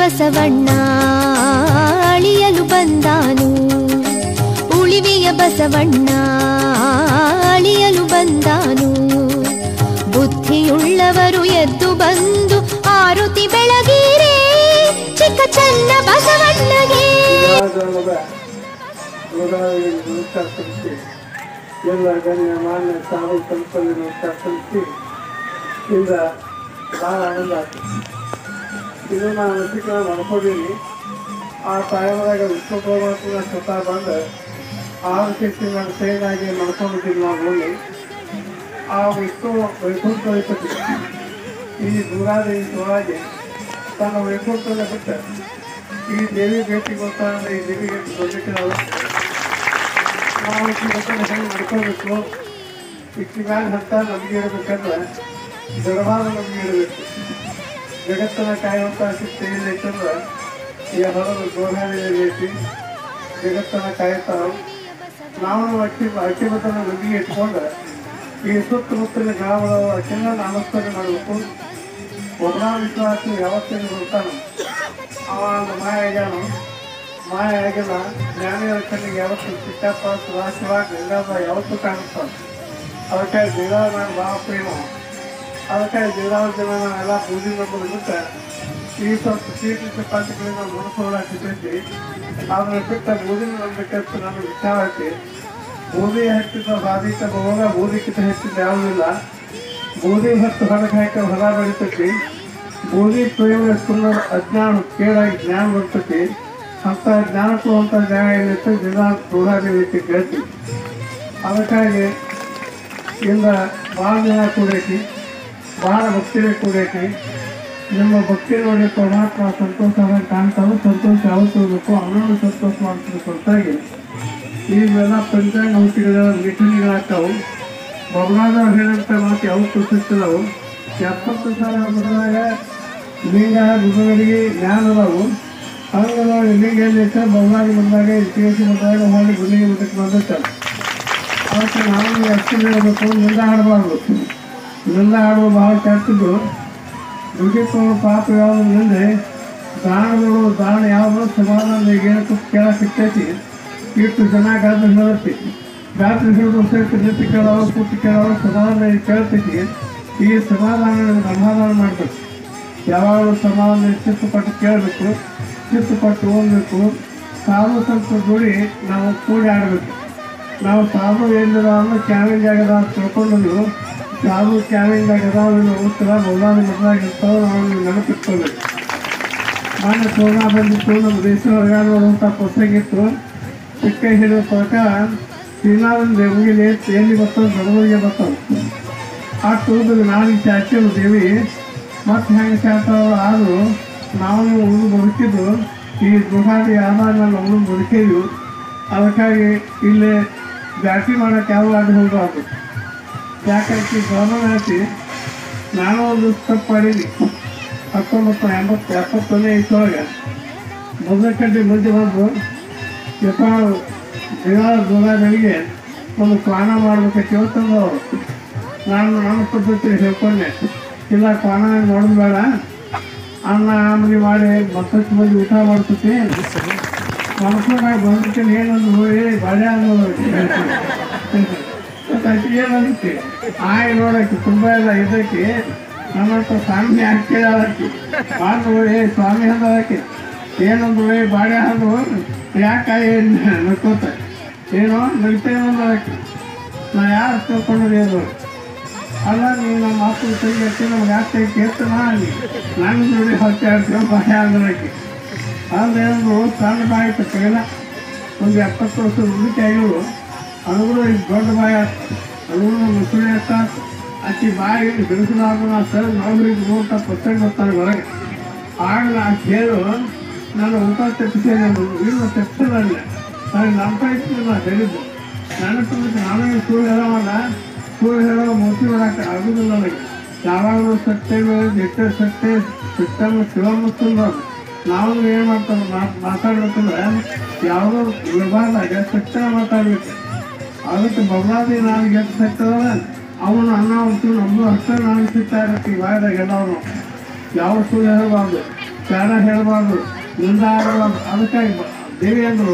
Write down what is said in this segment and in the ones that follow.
ಬಸವಣ್ಣ ಅಳಿಯಲು ಬಂದಾನು ಉಳಿವಿಯ ಬಸವಣ್ಣ ಅಳಿಯಲು ಬಂದಾನು ಬುದ್ಧಿಯುಳ್ಳವರು ಎದ್ದು ಬಂದು ಆರುತಿ ಬೆಳಗೀರೆ ಚಿಕ್ಕ ಚನ್ನ ಬಸವಣ್ಣಗೆ ಧರ್ಮದ ಗೋದಾವರಿ ನಮಸ್ಕಾರ ಸಮಿತಿ ಎಲ್ಲ ಗಣ್ಯ ಮಾನ್ಯ ಸಾವು ಸಂಪಲ್ಲಿ ನಮಸ್ಕಾರ ಸಮಿತಿ ಇಂದ ಭಾಳ ಆನಂದ ಆಯ್ತು ಇದು ನಾನು ಅಧಿಕಾರ ಮಾಡ್ಕೊಂಡಿನಿ ಆ ಟೈಮ್ದಾಗ ವಿಶ್ವ ಪರಮಾತ್ಮ ಸ್ವತಃ ಬಂದು ಆರು ಶಕ್ತಿ ನಾನು ಕೈಗಾಗಿ ಮಾಡ್ಕೊಂಡಿದ್ದೀನಿ ನಾವು ಹೋಗಿ ಆ ವಿಷ್ಣು ವೈಕುಂಠ ಅಧಿಪತಿ ಈ ದೂರಾದ ಈ ಸೊಳಗೆ ತನ್ನ ವೈಕುಂಠದ ಬಿಟ್ಟು ಈ ದೇವಿ ಭೇಟಿ ಗೊತ್ತಾದ್ರೆ ಈ ದೇವಿಗೆ ಬರ್ಲಿಕ್ಕೆ ನಾವು ನಾವು ಇವತ್ತನ್ನ ಹೆಂಗೆ ಮಾಡ್ಕೋಬೇಕು ಇಷ್ಟಿಗಾಲ ಹಂತ ನಮಗೆ ಇರಬೇಕಂದ್ರೆ ದೃಢವಾದ ನಮಗೆ ಇರಬೇಕು ಜಗತ್ತನ್ನ ಕಾಯುವಂಥ ಶಕ್ತಿ ಏನೈತಂದ್ರೆ ಈ ಹೊರದು ಗೋಧಾಳಿ ಐತಿ ಜಗತ್ತನ್ನ ಕಾಯ್ತಾವ ನಾವು ಅಕ್ಕಿ ಅಕ್ಕಿಬತ್ತನ ನದಿಗೆ ಇಟ್ಕೊಂಡು ಈ ಸುತ್ತಮುತ್ತಲಿನ ಗ್ರಾಮಗಳು ಅಕ್ಕಿನ ನಮಸ್ಕಾರ ಮಾಡಬೇಕು ಒಬ್ಬನ ವಿಶ್ವಾಸ ಯಾವತ್ತಿನ ಬರ್ತಾನೆ ಅವ ಒಂದು ಮಾಯ ಆಗ್ಯಾನು ಮಾಯ ಆಗಿಲ್ಲ ಜ್ಞಾನಿಗಳ ಕಣ್ಣಿಗೆ ಯಾವತ್ತು ಚಿಕ್ಕಪ್ಪ ಸುಧಾಶಿವ ಗಂಗಾಧ ಯಾವತ್ತೂ ಕಾಣಿಸ್ತಾನೆ ಅದಕ್ಕೆ ದೇವರ ನಾನು ಭಾಳ ಪ್ರೇಮ ಅದಕ್ಕೆ ದೇವರ ಜನ ನಾವೆಲ್ಲ ಪೂಜೆ ಮಾಡೋದು ಬಿಟ್ಟು ಈ ಸ್ವಲ್ಪ ಸೀಟಿ ಚಪಾತಿಗಳಿಂದ ಮನಸ್ಸೋಳಾಗ್ತಿದ್ದೈತಿ ಅದನ್ನ ಬಿಟ್ಟು ಬೂದಿ ನೋಡ್ಬೇಕಂತ ನನಗೆ ವಿಚಾರ ಐತಿ ಬೂದಿ ಹಚ್ಚಿದ ಬಾಧಿತ ಹೋಗ ಬೂದಿಕ್ಕಿಂತ ಹೆಚ್ಚಿದ ಯಾವುದಿಲ್ಲ ಬೂದಿ ಹತ್ತು ಹೊರಗೆ ಹಾಕಿ ಹೊರ ಬೆಳಿತೈತಿ ಬೂದಿ ಪ್ರೇಮ ಸುಂದರ ಅಜ್ಞಾನ ಕೇಳಾಗಿ ಜ್ಞಾನ ಬರ್ತೈತಿ ಅಂತ ಜ್ಞಾನ ಕೊಡುವಂಥ ಜಾಗ ಏನೈತೆ ದಿನ ರೂಢಾಗಿ ರೀತಿ ಕೇಳ್ತೀವಿ ಅದಕ್ಕಾಗಿ ಇಂದ ಭಾಳ ಜನ ಕೂಡೈತಿ ಭಾಳ ಭಕ್ತಿಗೆ ಕೂಡೈತಿ ನಿಮ್ಮ ಭಕ್ತಿ ನೋಡಿ ಪರಮಾತ್ಮ ಸಂತೋಷ ಕಾಣ್ತಾವೆ ಸಂತೋಷ ಯಾವತ್ತು ಇರಬೇಕು ಅವನನ್ನು ಸಂತೋಷ ಮಾಡ್ತೀನಿ ಹೊರತಾಗಿ ಇವೆಲ್ಲ ಪಂಚಾಂಗ ಔಷಧಿಗಳ ಮಿಠಣಿಗಳಾಗ್ತಾವು ಬಬಲಾದವ್ರು ಹೇಳಂತ ಮಾತು ಯಾವತ್ತು ಸಿಗ್ತದವು ಎಪ್ಪತ್ತು ಸಾವಿರ ಬದಲಾಗ ಲಿಂಗ ಗುರುಗಳಿಗೆ ಜ್ಞಾನ ಅದಾವು ಹಂಗೆ ನೋಡಿ ಲಿಂಗ ಎಲ್ಲೈತೆ ಬಬಲಾಗಿ ಬಂದಾಗ ಇತಿಹಾಸ ಬಂದಾಗ ಹೋಗಿ ಗುರುಗೆ ಬಿಟ್ಟಕ್ಕೆ ಬಂದಿರ್ತಾರೆ ಅವತ್ತು ನಾವು ಎಷ್ಟು ಹೇಳಬೇಕು ನಿಂದ ಹಾಡಬಾರ್ದು ನಿಂದ ಹಾಡುವ ಭಾಳ ಕೆಟ್ಟದ್ದು ದುಡ್ಡಿಕೊಂಡು ಪಾಪ ಯಾವುದು ಮುಂದೆ ದಾನಗಳು ದಾನ ಯಾವುದು ಸಮಾಧಾನ ಏನಕ್ಕೂ ಕೇಳಕ್ಕೆ ಸಿಗ್ತೈತಿ ಇಷ್ಟು ಜನ ಗಾತ್ರ ಹೇಳುತ್ತೆ ಗಾತ್ರ ಹಿಡಿದು ಸೇರ್ತು ನಿಂತು ಕೇಳೋರು ಕೂತು ಕೇಳೋರು ಸಮಾಧಾನ ಕೇಳ್ತೈತಿ ಈ ಸಮಾಧಾನ ಸಮಾಧಾನ ಮಾಡಬೇಕು ಯಾವಾಗಲೂ ಸಮಾಧಾನ ಚಿತ್ತಪಟ್ಟು ಕೇಳಬೇಕು ಚಿತ್ತಪಟ್ಟು ಓದಬೇಕು ಸಾಧು ಸ್ವಲ್ಪ ಜೋಡಿ ನಾವು ಕೂಡಿ ಆಡಬೇಕು ನಾವು ಸಾಧು ಏನಿಲ್ಲ ಅಂದ್ರೆ ಕ್ಯಾವಿಂಗ್ ಆಗದ ಅಂತ ತಿಳ್ಕೊಂಡು ಸಾಧು ಕ್ಯಾವಿಂಗ್ ಆಗದ ಉತ್ತರ ಮೊದಲಾದ ಮೊದಲಾಗಿರ್ತಾವೆ ನಾವು ನೆನಪಿಟ್ಕೋಬೇಕು ಮೊನ್ನೆ ಸೋನಾ ಬಂದಿತ್ತು ನಮ್ಮ ದೇಶ ಹೊರಗಾಡುವಂಥ ಪುಸ್ತಕಿತ್ತು ಚಿಕ್ಕ ಹಿಡಿದ ಪ್ರಕಾರ ಚೀನಾದಿಂದ ದೇವಿಗೆ ಎಲ್ಲಿ ಬರ್ತಾವೆ ಬೆಳವಣಿಗೆ ಬರ್ತಾವೆ ಆ ಟೂದಲ್ಲಿ ನಾನು ಚಾಚಿಯಲ್ಲ ದೇವಿ ಮತ್ತೆ ಹೆಂಗೆ ಚಾತಾವ ಆದರೂ ನಾವು ಉಳಿದು ಬದುಕಿದ್ದು ಈ ಗೃಹಾದಿ ಆದಾಗ ನಾವು ಉಳಿದು ಬದುಕಿದ್ವು ಅದಕ್ಕಾಗಿ ಇಲ್ಲಿ ಬ್ಯಾಟಿ ಮಾಡೋಕ್ಕೆ ಯಾವ ಆಡಿ ಹೋಗಬಾರ್ದು ಯಾಕಂದ್ರೆ ಗಮನ ಹಾಕಿ ನಾನು ಒಂದು ತಪ್ಪು ಮಾಡೀನಿ ಹತ್ತೊಂಬತ್ತು ಎಂಬತ್ತು ಎಪ್ಪತ್ತೊಂದನೇ ಇಷ್ಟೊಳಗೆ ಮೊದಲ ಕಡ್ಡಿ ಮುಂದೆ ಬಂದು ಯಪ್ಪ ದಿನ ದೂರಗಳಿಗೆ ಒಂದು ಕ್ವಾಣ ಮಾಡ್ಬೇಕಂತ ಹೇಳ್ತಂದು ಅವರು ನಾನು ನನ್ನ ಪದ್ಧತಿ ಹೇಳ್ಕೊಂಡೆ ಇಲ್ಲ ಕ್ವಾಣ ಮಾಡೋದು ಬೇಡ ಅನ್ನ ಆಮಲಿ ಮಾಡಿ ಮತ್ತಷ್ಟು ಮಂದಿ ಊಟ ಮಾಡ್ತೈತಿ ಮನಸ್ಸಿನಾಗ ಬಂದ್ಬಿಟ್ಟು ಏನಂದು ಹೋಗಿ ಬಳೆ ಅನ್ನೋದು ಮತ್ತೆ ಏನಂತೆ ಆಯ್ ನೋಡಕ್ಕೆ ತುಂಬ ಎಲ್ಲ ಇದಕ್ಕೆ ನನ್ನ ಹತ್ರ ಸ್ವಾಮಿ ಹಾಕಿ ಮಾಡಿ ಏ ಸ್ವಾಮಿ ಅಂದಕ್ಕೆ ಏನಂದು ಏ ಬಾಳೆ ಹಂದು ಯಾಕೆ ನಕ್ಕೋತ ಏನೋ ನಗ್ತೇನೆ ಅಂದಕ್ಕೆ ನಾ ಯಾರು ತಿಳ್ಕೊಂಡ್ರಿ ಅದು ಅಲ್ಲ ನೀವು ನಮ್ಮ ಮಾತು ಕೈ ಎತ್ತಿ ನಮ್ಗೆ ಯಾಕೆ ಕೇಳ್ತಾನ ಅಲ್ಲಿ ನನ್ನ ನೋಡಿ ಹತ್ತಿ ಆಡ್ತೀವಿ ಬಾಳೆ ಅಂದ್ರಕ್ಕೆ ಅದೇನು ಸಣ್ಣ ಬಾಯಿ ತಕ್ಕಿಲ್ಲ ಒಂದು ಎಪ್ಪತ್ತು ವರ್ಷ ಮುದುಕಿ ಆಗಿರು ಅನುಗುಣ ಈಗ ದೊಡ್ಡ ಬಾಯಿ ಆಯ್ತು ಅನುಗುಣ ಮುಸುಳಿ ಆಯ್ತ ಆಕಿ ಬಾಯಿ ಬಿಡಿಸಲಾಗ ನಾ ಸರ್ ನೌಕರಿಗೆ ನೋಡ್ತಾ ಪುಸ್ತಕ ಬರ್ತಾನೆ ಹೊರಗೆ ಆಗ ನಾ ಕೇಳು ನಾನು ಊಟ ತಪ್ಪಿಸಿ ನಾನು ಇಲ್ಲ ತಪ್ಪಿಸಿಲ್ಲ ನನಗೆ ನಂಬ ಇತ್ತು ನಾ ಹೇಳಿದ್ದು ನನ್ನ ತುಂಬ ನಾನೇ ಸುಳ್ಳು ಹೇಳೋವಲ್ಲ ಸುಳ್ಳು ಹೇಳೋ ಮೂರ್ತಿ ಮಾಡಕ್ಕೆ ಆಗುದಿಲ್ಲ ನನಗೆ ಯಾವಾಗಲೂ ಸತ್ಯ ದಿಟ್ಟ ಸತ್ಯ ಸಿಸ್ಟಮ್ ಶಿವಮುಸ್ತಂದು ನಾವು ಏನು ಮಾಡ್ತಾರೆ ಮಾತಾಡ್ಬೇಕಂದ್ರೆ ಯಾವುದೋ ವಿಭಾಗದಾಗ ಸತ್ಯ ಮಾತಾಡ್ಬೇಕು ಅದಕ್ಕೆ ಬಬಲಾದಿ ನಾನು ಎಷ್ಟು ಸತ್ತದ ಅವನು ಅನ್ನ ಉಂಟು ನಮ್ಮದು ಅಷ್ಟೇ ನಾನು ಸಿಗ್ತಾ ಇರತ್ತೆ ಈ ವಾರದಾಗ ಎಲ್ಲವನು ಯಾವ ಸುಳ್ಳು ಹೇಳಬಾರ್ದು ಬೇಡ ಹೇಳ್ಬಾರ್ದು ನಿಂದ ಆಗಲ್ಲ ಅದಕ್ಕಾಗಿ ಬ- ದೇವಿ ಅಂದ್ರು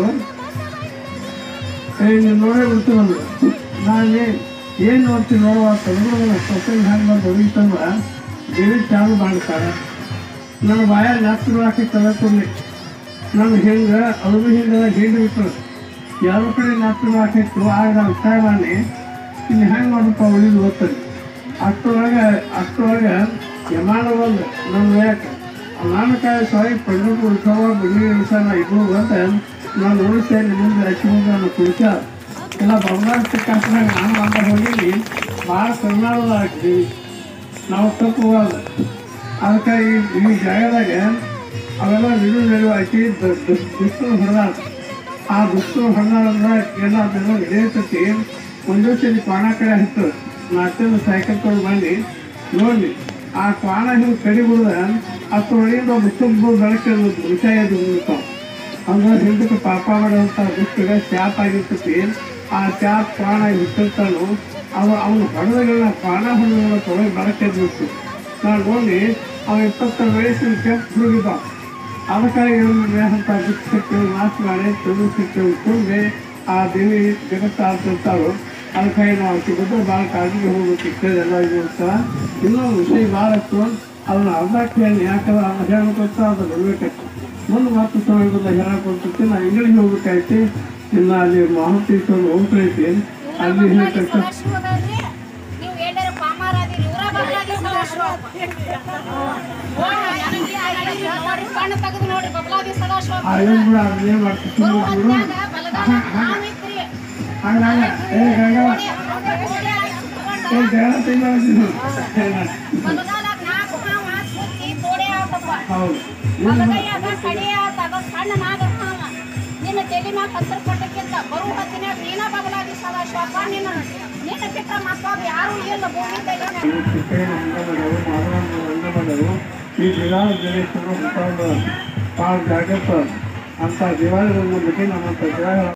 ಏ ನೀನು ನೋಡೇ ಬಿಡ್ತೀವಲ್ಲ ನಾನು ಏನು ನೋಡ್ತೀನಿ ನೋಡುವ ತಂದ್ರು ಸೊಸೈಟಿ ಹ್ಯಾಂಗೆ ಬಂದು ಒಗಿತಂದ್ರ ದೇವಿ ಚಾಲು ಮಾಡ್ತಾರೆ ನನ್ನ ಬಾಯಾಗ ನಾಲ್ಕು ಹಾಕಿ ತಲೆ ಕೊಡ್ಲಿ ನಾನು ಹಿಂಗೆ ಅದು ಹಿಂಗೆ ಹಿಂಡಿ ಬಿಟ್ಟು ಯಾವ ಕಡೆ ನಾಲ್ಕು ಹಾಕಿತ್ತು ಆಗ ನಾನು ವಿಚಾರ ಮಾಡಿ ಇನ್ನು ಹೆಂಗೆ ಮಾಡಪ್ಪ ಉಳಿದು ಓದ್ತದೆ ಅಷ್ಟರೊಳಗೆ ಅಷ್ಟರೊಳಗೆ ಯಮಾನ ಬಂದು ನನ್ನ ಯಾಕೆ ನಾನು ಕಾಯಿ ಸಾಯಿ ಪಂಡಿತ ಉತ್ಸವ ಬಿಡಿ ಉತ್ಸವ ಇದು ಅಂತ ನಾನು ಉಳಿಸ್ತೇ ಮುಂದೆ ಹಚ್ಚಿಕೊಂಡು ನಾನು ಕುಡಿಸ ಎಲ್ಲ ಬಂಗಾರ ಸಿಕ್ಕಾಸ್ದಾಗ ನಾನು ಅಂತ ಹೋಗಿ ಭಾಳ ಕರ್ನಾಟಕದ ಹಾಕ್ತೀವಿ ನಾವು ತಪ್ಪು ಹೋಗಲ್ಲ ಅದಕ್ಕೆ ಈ ಈ ಜಾಗದಾಗ ಅವೆಲ್ಲ ನಿಡು ನಡುವೆ ಹಾಕಿ ದುಷ್ಟು ಹೊಡೆದಾಡ ಆ ದುಷ್ಟು ಹೊಡೆದಾಡಂದ್ರೆ ಏನಾದ್ರು ನಡೆಯುತ್ತೈತಿ ಒಂದೇ ಸರಿ ಕ್ವಾಣ ಕಡೆ ಹತ್ತು ನಾಲ್ಕೈದು ಸೈಕಲ್ ತೊಗೊಂಡು ಬಂದು ನೋಡಿ ಆ ಕ್ವಾಣ ಹಿಂಗೆ ಕಡಿ ಬಿಡ್ದ ಅಷ್ಟರೊಳಗಿಂದ ಒಂದು ತುಂಬ ಬೆಳಕು ವಿಷಯ ಬಿಡ್ತಾವ ಅಂದ್ರೆ ಹಿಂದಕ್ಕೆ ಪಾಪ ಮಾಡುವಂಥ ದುಷ್ಟಿಗೆ ಚಾಪ್ ಆಗಿರ್ತೈತಿ ಆ ಚಾಪ್ ಕ್ವಾಣ ಬಿಟ್ಟಿರ್ತಾನು ಅವ ಅವನು ಹೊಡೆದಗಳನ್ನ ಕ್ವಾಣ ಹೊಡೆದಗಳನ್ನ ತೊಗೊಳ್ಳಿ ಬೆಳಕೆದ್ಬಿಟ್ಟು ನಾನು ನೋಡಿ ಅವ ಇಪ್ಪತ್ತರ ವಯಸ್ಸಿನ ಕೆಂಪು ಹುಡುಗಿದ್ದ ಅದಕ್ಕಾಗಿ ಏನಿದೆ ಅಂತ ದುಃಖಕ್ಕೆ ನಾಶ ಮಾಡಿ ತುಳು ಸಿಟ್ಟು ತುಂಬಿ ಆ ದೇವಿ ಜಗತ್ತು ಆಡ್ತಿರ್ತಾರೋ ಅದಕ್ಕಾಗಿ ನಾವು ಸಿಗೋದು ಭಾಳ ಕಾಳಜಿಗೆ ಹೋಗ್ಬೇಕು ಎಲ್ಲ ಇದು ಅಂತ ಇನ್ನೊಂದು ವಿಷಯ ಭಾಳ ಇತ್ತು ಅದನ್ನ ಅರ್ಧಕ್ಕೆ ಹೇಳಿ ಯಾಕಂದ್ರೆ ಅದನ್ನ ಹೇಳ್ಬೇಕಂತ ಅದು ಬರ್ಬೇಕಾಯ್ತು ಮುಂದೆ ಮತ್ತೆ ಸಮಯದಲ್ಲಿ ಹೇಳಕ್ಕೊಡ್ತೈತಿ ನಾ ಇಂಗ್ಲಿಷ್ ಹೋಗ್ಬೇಕಾಯ್ತಿ ಇನ್ನು ಅಲ್ಲಿ ಮಹಾಂತೀಶ್ವರ ಹೋಗ್ತೈತಿ ಅಲ್ಲಿ ಹೇಳ್ತಕ್ಕ ನೀವು ಏನಾರ ಪಾಮಾರಾದಿರಿ ಇವ್ರ ಬಬ್ಲಾದಿ ಸದಾಶಿವ ನೋಡ್ರಿ ಕಣ್ಣು ತೆಗೆದು ನೋಡ್ರಿ ಬಬ್ಲಾದಿ ಸದಾಶಿವ ಆ ಏನು ಬಿಡ ಅದನ್ನೇ ಮಾಡ್ತೀನಿ ಬರುವ ಬಿಡು ಹೊತ್ನ್ಯಾಗ ಬಲಗಾಲ ನಾವಿತ್ರಿ ಹಂಗಾಗ ಏ ಗಂಗ ಏ ಜಗಳ ತಿಂಗಳು ಬಲಗಾಲ ನಾಲ್ಕು ಹಾವ ಸುತ್ತಿ ತೋಡೆ ಆತಪ್ಪ ಹೌದು ಬಲಗೈಯಾಗ ಕಡೆ ಆತಾಗ ಸಣ್ಣ ನಾಗರ ಹಾವ ನಿನ್ನ ತಲೆ ಮ್ಯಾಗ ಹಸಿರು ಪಟ್ಟಕ್ಕಿಂತ ಬರುವ ಹೊತ್ತಿನಾಗ ನೀನ ಬಬಲಾದಿ ಸದಾಶಿವಪ್ಪ ನಿನ್ನ ನಿನ್ನ ಬಿಟ್ಟ ಮತ್ತೊಬ್ಬ ಯಾರು ಇಲ್ಲ ಭೂಮಿದಾಗ ಈ ದಿನಾಲ ಜನೇಶ್ವರ ಮುಖಾಂತರ ಭಾಳ ಜಾಗತ್ತ ಅಂತ ದಿವಾಳಿ ಬಗ್ಗೆ ನಮ್ಮಂಥ ದೇವ